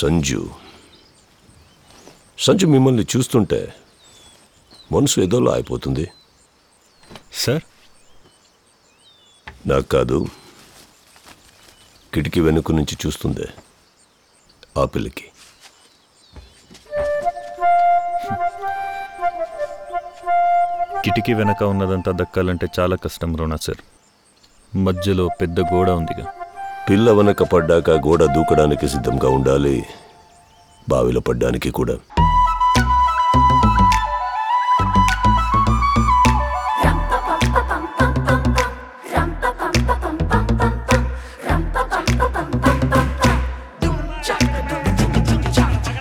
సంజు సంజు మిమ్మల్ని చూస్తుంటే మనసు ఏదోలా అయిపోతుంది సార్ నాకు కాదు కిటికీ వెనుక నుంచి చూస్తుందే ఆ పిల్లకి కిటికీ వెనక ఉన్నదంతా దక్కాలంటే చాలా కష్టం రోనా సార్ మధ్యలో పెద్ద గోడ ఉందిగా పిల్ల వెనక పడ్డాక గోడ దూకడానికి సిద్ధంగా ఉండాలి బావిలో పడ్డానికి కూడా